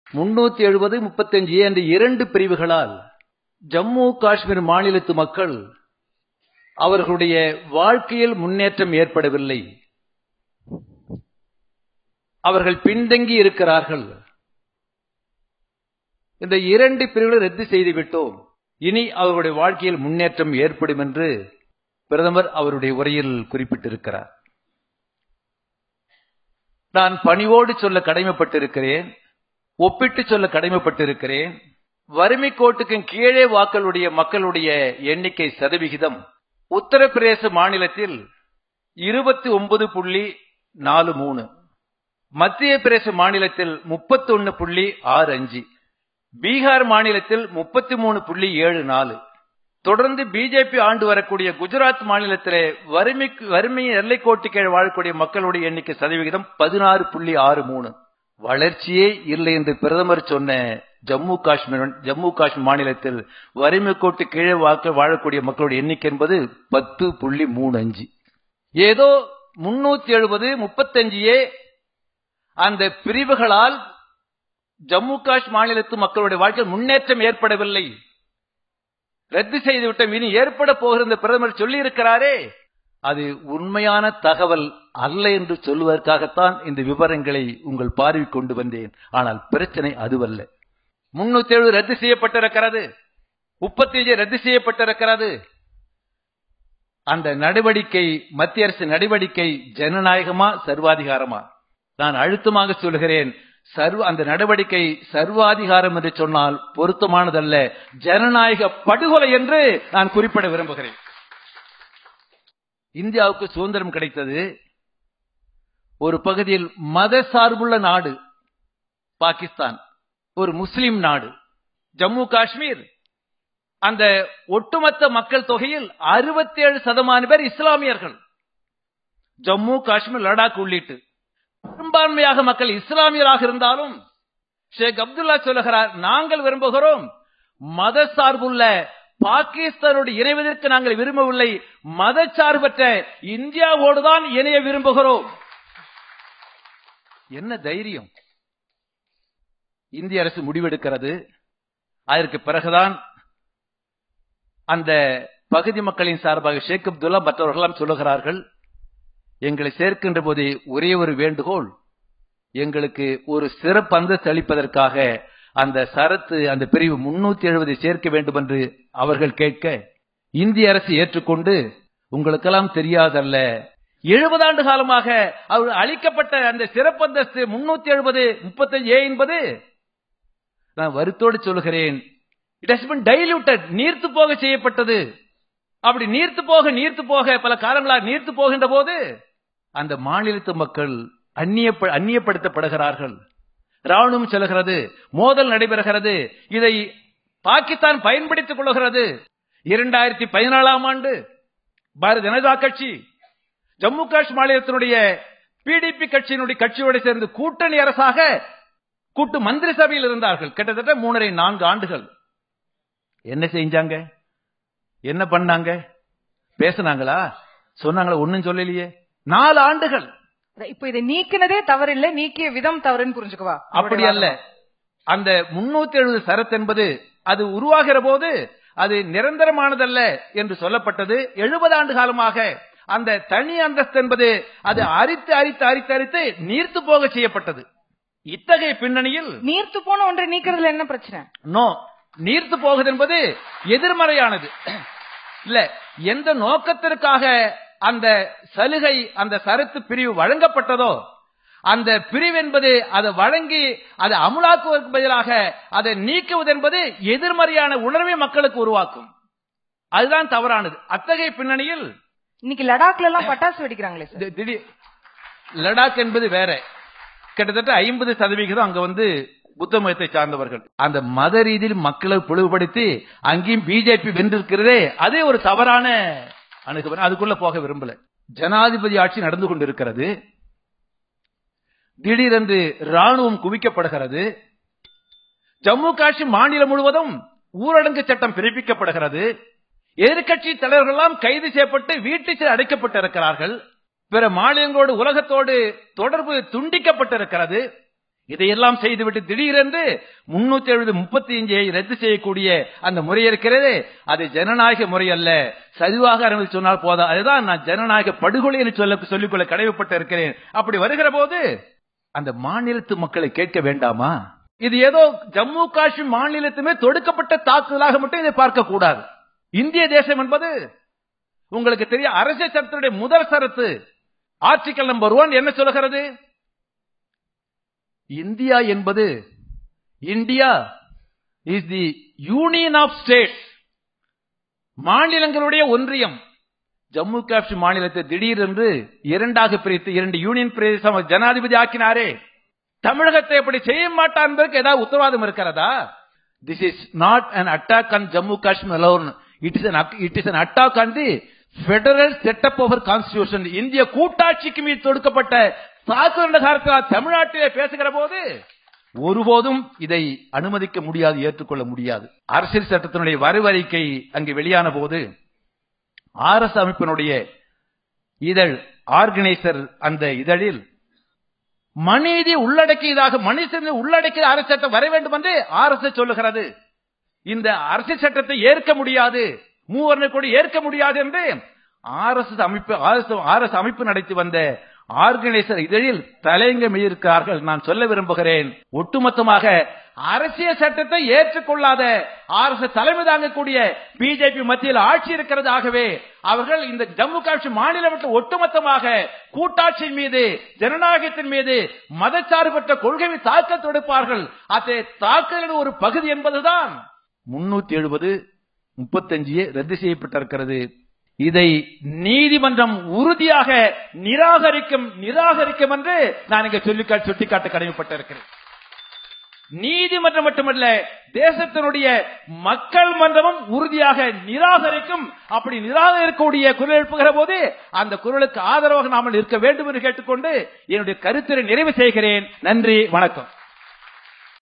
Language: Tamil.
முன்னூத்தி எழுபது முப்பத்தஞ்சு என்ற இரண்டு பிரிவுகளால் ஜம்மு காஷ்மீர் மாநிலத்து மக்கள் அவர்களுடைய வாழ்க்கையில் முன்னேற்றம் ஏற்படவில்லை அவர்கள் பின்தங்கி இருக்கிறார்கள் இந்த இரண்டு பிரிவுகளை ரத்து செய்து விட்டோம் இனி அவர்களுடைய வாழ்க்கையில் முன்னேற்றம் ஏற்படும் என்று பிரதமர் அவருடைய உரையில் குறிப்பிட்டிருக்கிறார் நான் பணிவோடு சொல்ல கடமைப்பட்டிருக்கிறேன் ஒப்பிட்டு சொல்ல கடமைப்பட்டிருக்கிறேன் வறுமை கோட்டுக்கு கீழே வாக்களுடைய மக்களுடைய எண்ணிக்கை சதவிகிதம் உத்தரப்பிரதேச மாநிலத்தில் இருபத்தி ஒன்பது புள்ளி நாலு மூணு மத்திய பிரதேச மாநிலத்தில் முப்பத்தி ஒன்னு புள்ளி ஆறு அஞ்சு பீகார் மாநிலத்தில் முப்பத்தி மூணு புள்ளி ஏழு நாலு தொடர்ந்து பிஜேபி ஆண்டு வரக்கூடிய குஜராத் மாநிலத்திலே வறுமை வறுமை எல்லைக்கோட்டு கீழ் வாழக்கூடிய மக்களுடைய எண்ணிக்கை சதவிகிதம் பதினாறு புள்ளி ஆறு மூணு வளர்ச்சியே இல்லை என்று பிரதமர் சொன்ன ஜம்மு காஷ்மீர் ஜம்மு காஷ்மீர் மாநிலத்தில் வறுமை கோட்டு கீழே வாக்க வாழக்கூடிய மக்களுடைய எண்ணிக்கை என்பது பத்து புள்ளி மூணு அஞ்சு ஏதோ முன்னூத்தி எழுபது முப்பத்தஞ்சு ஏ அந்த பிரிவுகளால் ஜம்மு காஷ்மீர் மாநிலத்து மக்களுடைய வாழ்க்கையில் முன்னேற்றம் ஏற்படவில்லை ரத்து செய்துவிட்டோம் இனி ஏற்பட போகிற பிரதமர் சொல்லி இருக்கிறாரே அது உண்மையான தகவல் அல்ல என்று சொல்வதற்காகத்தான் இந்த விவரங்களை உங்கள் பார்வை கொண்டு வந்தேன் ஆனால் பிரச்சனை அதுவல்ல முன்னூத்தி ஏழு ரத்து செய்யப்பட்டிருக்கிறது முப்பத்தி அஞ்சு ரத்து செய்யப்பட்டிருக்கிறது அந்த நடவடிக்கை மத்திய அரசு நடவடிக்கை ஜனநாயகமா சர்வாதிகாரமா நான் அழுத்தமாக சொல்கிறேன் சர்வ அந்த நடவடிக்கை சர்வாதிகாரம் என்று சொன்னால் பொருத்தமானதல்ல ஜனநாயக படுகொலை என்று நான் குறிப்பிட விரும்புகிறேன் இந்தியாவுக்கு சுதந்திரம் கிடைத்தது ஒரு பகுதியில் மத சார்புள்ள நாடு பாகிஸ்தான் ஒரு முஸ்லிம் நாடு ஜம்மு காஷ்மீர் அந்த ஒட்டுமொத்த மக்கள் தொகையில் அறுபத்தி ஏழு சதமான பேர் இஸ்லாமியர்கள் ஜம்மு காஷ்மீர் லடாக் உள்ளிட்டு பெரும்பான்மையாக மக்கள் இஸ்லாமியராக இருந்தாலும் ஷேக் அப்துல்லா சொல்லுகிறார் நாங்கள் விரும்புகிறோம் மத சார்புள்ள பாகிஸ்தானோடு இணைவதற்கு நாங்கள் விரும்பவில்லை மதச்சார்பற்ற இந்தியாவோடு தான் இணைய விரும்புகிறோம் என்ன தைரியம் இந்திய அரசு முடிவெடுக்கிறது அதற்கு பிறகுதான் அந்த பகுதி மக்களின் சார்பாக ஷேக் அப்துல்லா மற்றவர்களாம் சொல்லுகிறார்கள் எங்களை சேர்க்கின்ற போதே ஒரே ஒரு வேண்டுகோள் எங்களுக்கு ஒரு சிறப்பு அந்தஸ்து அளிப்பதற்காக அந்த சரத்து அந்த பிரிவு முன்னூத்தி எழுபதை சேர்க்க வேண்டும் என்று அவர்கள் கேட்க இந்திய அரசு ஏற்றுக்கொண்டு உங்களுக்கெல்லாம் தெரியாதல்ல எழுபது ஆண்டு காலமாக அவர் அளிக்கப்பட்ட அந்த சிறப்பு அந்தஸ்து முன்னூத்தி எழுபது முப்பத்தஞ்சு ஏ என்பது நான் வருத்தோடு சொல்கிறேன் இட் ஹஸ் பின் டைல்யூட்டட் நீர்த்து போக செய்யப்பட்டது அப்படி நீர்த்து போக நீர்த்து போக பல காலங்களாக நீர்த்து போகின்ற போது அந்த மாநிலத்து மக்கள் அந்நிய அந்நியப்படுத்தப்படுகிறார்கள் ராணுவம் செல்கிறது மோதல் நடைபெறுகிறது இதை பாகிஸ்தான் பயன்படுத்திக் கொள்கிறது இரண்டாயிரத்தி பதினாலாம் ஆண்டு பாரதிய ஜனதா கட்சி ஜம்மு காஷ்மீர் மாநிலத்தினுடைய பிடிபி கட்சியினுடைய கட்சியோடு சேர்ந்து கூட்டணி அரசாக கூட்டு மந்திரி சபையில் இருந்தார்கள் கிட்டத்தட்ட மூணரை நான்கு ஆண்டுகள் என்ன செஞ்சாங்க என்ன பண்ணாங்க பேசினாங்களா சொன்னாங்களா ஒன்னும் சொல்லலையே நாலு ஆண்டுகள் இப்ப இதை நீக்கினதே தவறில்லை நீக்கிய விதம் தவறுன்னு புரிஞ்சுக்கவா அப்படி அல்ல அந்த முன்னூத்தி எழுபது சரத் என்பது அது உருவாகிற போது அது நிரந்தரமானதல்ல என்று சொல்லப்பட்டது எழுபது ஆண்டு காலமாக அந்த தனி அந்தஸ்து என்பது அது அரித்து அரித்து அரித்து அரித்து நீர்த்து போக செய்யப்பட்டது இத்தகைய பின்னணியில் நீர்த்து போன ஒன்றை நீக்கிறதுல என்ன பிரச்சனை நோ நீர்த்து போகுது என்பது எதிர்மறையானது இல்ல எந்த நோக்கத்திற்காக அந்த சலுகை அந்த சரத்து பிரிவு வழங்கப்பட்டதோ அந்த பிரிவு என்பது அதை வழங்கி அதை அமுலாக்குவதற்கு பதிலாக அதை நீக்குவது என்பது எதிர்மறையான உணர்வை மக்களுக்கு உருவாக்கும் அதுதான் தவறானது அத்தகைய பின்னணியில் இன்னைக்கு லடாக்ல எல்லாம் பட்டாசு வெடிக்கிறாங்களே சார் தி- திடீர் லடாக் என்பது வேற கிட்டத்தட்ட ஐம்பது சதவிகிதம் அங்க வந்து புத்த மதத்தை சார்ந்தவர்கள் அந்த மத ரீதியில் மக்களை பிளவுபடுத்தி அங்கேயும் பிஜேபி வென்றிருக்கிறதே அதே ஒரு தவறான அணுகுமுறை அதுக்குள்ள போக விரும்பல ஜனாதிபதி ஆட்சி நடந்து கொண்டிருக்கிறது திடீரென்று ராணுவம் குவிக்கப்படுகிறது ஜம்மு காஷ்மீர் மாநிலம் முழுவதும் ஊரடங்கு சட்டம் பிறப்பிக்கப்படுகிறது எதிர்க்கட்சி தலைவர்கள் எல்லாம் கைது செய்யப்பட்டு வீட்டுக்கு அடைக்கப்பட்டிருக்கிறார்கள் பிற மாநிலங்களோடு உலகத்தோடு தொடர்பு துண்டிக்கப்பட்டிருக்கிறது இதையெல்லாம் செய்துவிட்டு திடீரென்று முன்னூத்தி எழுபது முப்பத்தி அஞ்சை ரத்து செய்யக்கூடிய அந்த முறை இருக்கிறது அது ஜனநாயக முறை அல்ல சரிவாக ஆரம்பித்து சொன்னால் போதும் அதுதான் நான் ஜனநாயக படுகொலை என்று சொல்ல சொல்லிக்கொள்ள கடமைப்பட்டு இருக்கிறேன் அப்படி வருகிற போது அந்த மாநிலத்து மக்களை கேட்க வேண்டாமா இது ஏதோ ஜம்மு காஷ்மீர் மாநிலத்துமே தொடுக்கப்பட்ட தாக்குதலாக மட்டும் இதை பார்க்க கூடாது இந்திய தேசம் என்பது உங்களுக்கு தெரியும் அரசியல் சட்டத்துடைய முதல் சரத்து ஆர்டிகல் நம்பர் ஒன் என்ன சொல்லுகிறது இந்தியா என்பது India is the union of states மாநிலங்களுடைய ஒன்றியம் ஜம்மு காஷ்மீர் மாநிலத்தை திடீரென்று இரண்டாக பிரித்து இரண்டு யூனியன் பிரதேசம் ஜனாதிபதி ஆக்கினாரே தமிழகத்தை எப்படி செய்ய மாட்டார் என்பதற்கு ஏதாவது உத்தரவாதம் இருக்கிறதா this is not an attack on Jammu Kashmir alone it is it is an attack on the federal setup over constitution இந்திய கூட்டாட்சிக்கு மீது தொடுக்கப்பட்ட தாக்குதல் காலத்தில் தமிழ்நாட்டிலே பேசுகிற போது ஒருபோதும் இதை அனுமதிக்க முடியாது ஏற்றுக்கொள்ள முடியாது அரசியல் சட்டத்தினுடைய வரவறிக்கை அங்கு வெளியான போது ஆர் எஸ் அமைப்பினுடைய இதழ் ஆர்கனைசர் அந்த இதழில் மனிதி உள்ளடக்கியதாக மனுஷன் உள்ளடக்கிய அரசு சட்டம் வர வேண்டும் என்று ஆர் எஸ் சொல்லுகிறது இந்த அரசியல் சட்டத்தை ஏற்க முடியாது மூவர்ண கூட ஏற்க முடியாது என்று ஆர் எஸ் அமைப்பு ஆர் எஸ் அமைப்பு நடத்தி வந்த ஆர்கனைசர் இதழில் தலையங்கம் இருக்கிறார்கள் நான் சொல்ல விரும்புகிறேன் ஒட்டுமொத்தமாக அரசியல் சட்டத்தை ஏற்றுக்கொள்ளாத ஆர் எஸ் தலைமை தாங்கக்கூடிய பிஜேபி மத்தியில் ஆட்சி இருக்கிறது ஆகவே அவர்கள் இந்த ஜம்மு காஷ்மீர் மாநிலம் விட்டு ஒட்டுமொத்தமாக கூட்டாட்சியின் மீது ஜனநாயகத்தின் மீது மதச்சார்பற்ற கொள்கை தாக்கல் தொடுப்பார்கள் அதை தாக்கலின் ஒரு பகுதி என்பதுதான் முன்னூத்தி எழுபது முப்பத்தஞ்சு ரத்து செய்யப்பட்டிருக்கிறது இதை நீதிமன்றம் உறுதியாக நிராகரிக்கும் நிராகரிக்கும் என்று நான் இங்க சொல்லி சுட்டிக்காட்ட கடமைப்பட்டிருக்கிறேன் நீதிமன்றம் மட்டுமல்ல தேசத்தினுடைய மக்கள் மன்றமும் உறுதியாக நிராகரிக்கும் அப்படி நிராகரிக்கக்கூடிய குரல் எழுப்புகிற போது அந்த குரலுக்கு ஆதரவாக நாமல் இருக்க வேண்டும் என்று கேட்டுக்கொண்டு என்னுடைய கருத்தினை நிறைவு செய்கிறேன் நன்றி வணக்கம்